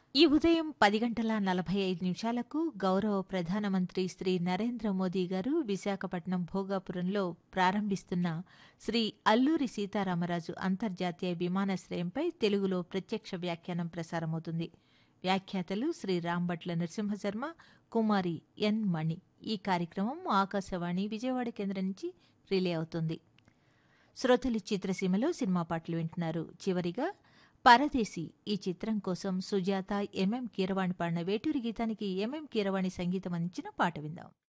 ఈ ఉదయం పది గంటల నలభై ఐదు నిమిషాలకు గౌరవ ప్రధానమంత్రి శ్రీ నరేంద్ర మోదీ గారు విశాఖపట్నం భోగాపురంలో ప్రారంభిస్తున్న శ్రీ అల్లూరి సీతారామరాజు అంతర్జాతీయ విమానాశ్రయంపై తెలుగులో ప్రత్యక్ష వ్యాఖ్యానం ప్రసారమవుతుంది వ్యాఖ్యాతలు శ్రీ రాంభట్ల నరసింహశర్మ కుమారి ఎన్ మణి ఈ కార్యక్రమం ఆకాశవాణి విజయవాడ కేంద్రం నుంచి రిలే అవుతుంది శ్రోతలు చిత్రసీమలో సినిమా పాటలు వింటున్నారు చివరిగా పరదేశి ఈ చిత్రం కోసం సుజాత ఎంఎం కీరవాణి పాడిన వేటూరి గీతానికి ఎంఎం కీరవాణి సంగీతం అందించిన పాట విందాం